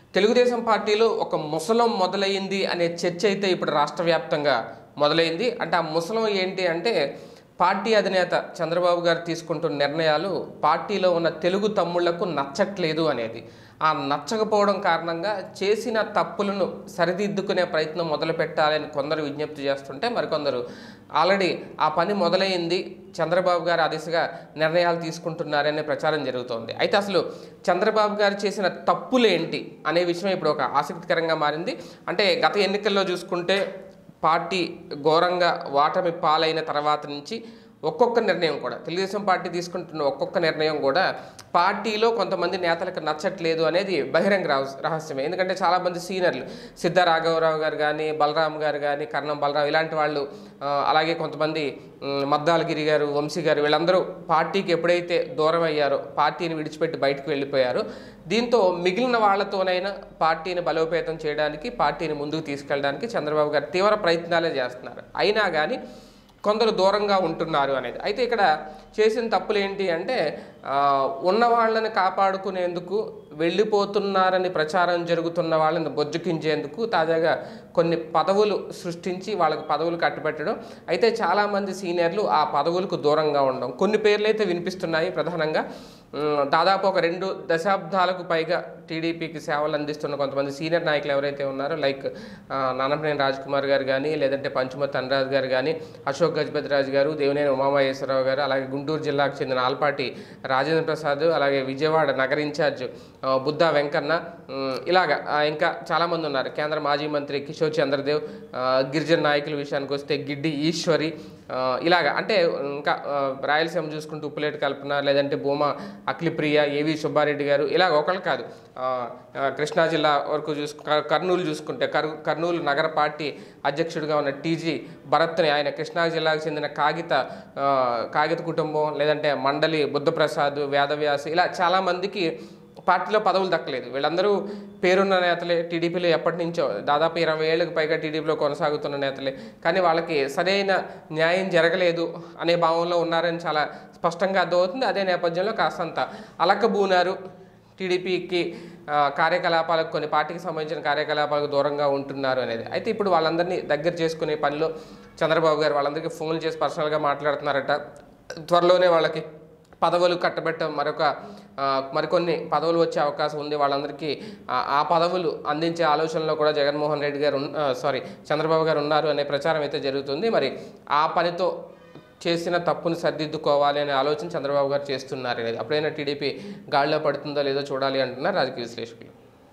తెలుగుదేశం పార్టీలో ఒక ముసలం మొదలైంది అనే చర్చ అయితే ఇప్పుడు రాష్ట్ర వ్యాప్తంగా మొదలైంది అంటే ఆ ముసలం ఏంటి అంటే పార్టీ అధినేత చంద్రబాబు గారు తీసుకుంటున్న నిర్ణయాలు పార్టీలో ఉన్న తెలుగు తమ్ముళ్లకు నచ్చట్లేదు అనేది ఆ నచ్చకపోవడం కారణంగా చేసిన తప్పులను సరిదిద్దుకునే ప్రయత్నం మొదలు పెట్టాలని కొందరు విజ్ఞప్తి చేస్తుంటే మరికొందరు ఆల్రెడీ ఆ పని మొదలైంది చంద్రబాబు గారు ఆ దిశగా నిర్ణయాలు తీసుకుంటున్నారనే ప్రచారం జరుగుతోంది అయితే అసలు చంద్రబాబు గారు చేసిన తప్పులేంటి అనే విషయం ఇప్పుడు ఒక ఆసక్తికరంగా మారింది అంటే గత ఎన్నికల్లో చూసుకుంటే పార్టీ ఘోరంగా వాటమి పాలైన తర్వాత నుంచి ఒక్కొక్క నిర్ణయం కూడా తెలుగుదేశం పార్టీ తీసుకుంటున్న ఒక్కొక్క నిర్ణయం కూడా పార్టీలో కొంతమంది నేతలకు నచ్చట్లేదు అనేది బహిరంగ రహస్- రహస్యమే ఎందుకంటే చాలామంది సీనియర్లు సిద్ధ రాఘవరావు గారు కానీ బలరాం గారు కానీ కర్ణం బలరాం ఇలాంటి వాళ్ళు ఆ, అలాగే కొంతమంది ఉమ్, మద్దాలగిరి గారు వంశీ గారు వీళ్ళందరూ పార్టీకి ఎప్పుడైతే దూరం అయ్యారో పార్టీని విడిచిపెట్టి బయటకు వెళ్ళిపోయారో దీంతో మిగిలిన వాళ్ళతోనైనా పార్టీని బలోపేతం చేయడానికి పార్టీని ముందుకు తీసుకెళ్ళడానికి చంద్రబాబు గారు తీవ్ర ప్రయత్నాలే చేస్తున్నారు అయినా కానీ కొందరు దూరంగా ఉంటున్నారు అనేది అయితే ఇక్కడ చేసిన తప్పులు ఏంటి అంటే ఆ, ఉన్న వాళ్ళని కాపాడుకునేందుకు వెళ్ళిపోతున్నారని ప్రచారం జరుగుతున్న వాళ్ళని బొజ్జుకించేందుకు తాజాగా కొన్ని పదవులు సృష్టించి వాళ్ళకి పదవులు కట్టబెట్టడం అయితే చాలామంది సీనియర్లు ఆ పదవులకు దూరంగా ఉండడం కొన్ని పేర్లు అయితే వినిపిస్తున్నాయి ప్రధానంగా ఉమ్, దాదాపు ఒక రెండు దశాబ్దాలకు పైగా టీడీపీకి సేవలు అందిస్తున్న కొంతమంది సీనియర్ నాయకులు ఎవరైతే ఉన్నారో లైక్ ఆ, నానపనేని రాజ్ కుమార్ గారు కానీ లేదంటే పంచుమతి ధనరాజ్ గారు కానీ అశోక్ గజపతిరాజు గారు దేవినేని ఉమామహేశ్వరరావు గారు అలాగే గుంటూరు జిల్లాకు చెందిన ఆల్పాటి రాజేంద్ర ప్రసాద్ అలాగే విజయవాడ నగర ఇన్ఛార్జ్ ఆ, బుద్ధా వెంకన్న ఉమ్, ఇలాగా ఆ, ఇంకా చాలామంది ఉన్నారు కేంద్ర మాజీ మంత్రి కిషోర్ చంద్రదేవ్ ఆ, గిరిజన నాయకుల విషయానికి వస్తే గిడ్డి ఈశ్వరి ఆ, ఇలాగా అంటే ఇంకా ఆ, రాయలసీమ చూసుకుంటూ ఉప్పులేటి కల్పన లేదంటే భూమా అఖిలప్రియ ఏవి సుబ్బారెడ్డి గారు ఇలాగ ఒకళ్ళు కాదు ఆ, ఆ, కృష్ణా జిల్లా వరకు చూసుకు కర్- కర్నూలు చూసుకుంటే కర్ కర్నూలు నగర పార్టీ అధ్యక్షుడిగా ఉన్న టీజీ భరత్ని ఆయన కృష్ణా జిల్లాకు చెందిన కాగిత ఆ, కాగిత కుటుంబం లేదంటే మండలి బుద్ధప్రసాద్ వేదవ్యాస్ ఇలా చాలామందికి పార్టీలో పదవులు దక్కలేదు వీళ్ళందరూ పేరున్న నేతలే టీడీపీలో ఎప్పటి నుంచో దాదాపు ఇరవై ఏళ్ళకి పైగా టీడీపీలో కొనసాగుతున్న నేతలే కానీ వాళ్ళకి సరైన న్యాయం జరగలేదు అనే భావంలో ఉన్నారని చాలా స్పష్టంగా అర్థమవుతుంది అదే నేపథ్యంలో కాస్తంత అలకబూనారు టీడీపీకి ఆ, కార్యకలాపాలకు కొన్ని పార్టీకి సంబంధించిన కార్యకలాపాలకు దూరంగా ఉంటున్నారు అనేది అయితే ఇప్పుడు వాళ్ళందరినీ దగ్గర చేసుకునే పనిలో చంద్రబాబు గారు వాళ్ళందరికీ ఫోన్ చేసి పర్సనల్గా మాట్లాడుతున్నారట త్వరలోనే వాళ్ళకి పదవులు కట్టబెట్టడం మరొక ఆ, మరికొన్ని పదవులు వచ్చే అవకాశం ఉంది వాళ్ళందరికీ ఆ- ఆ పదవులు అందించే ఆలోచనలో కూడా జగన్మోహన్ రెడ్డి గారు ఉన్- ఆ, సారీ చంద్రబాబు గారు ఉన్నారు అనే ప్రచారం అయితే జరుగుతుంది మరి ఆ పనితో చేసిన తప్పును సరిదిద్దుకోవాలి అనే ఆలోచన చంద్రబాబు గారు చేస్తున్నారు అనేది అప్పుడైనా టీడీపీ గాడిలో పడుతుందో లేదో చూడాలి అంటున్నారు రాజకీయ విశ్లేషకులు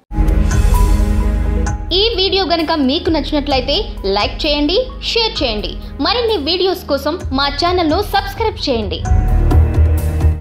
ఈ వీడియో గనుక మీకు నచ్చినట్లయితే లైక్ చేయండి షేర్ చేయండి మరిన్ని వీడియోస్ కోసం మా ఛానల్ను సబ్స్క్రైబ్ చేయండి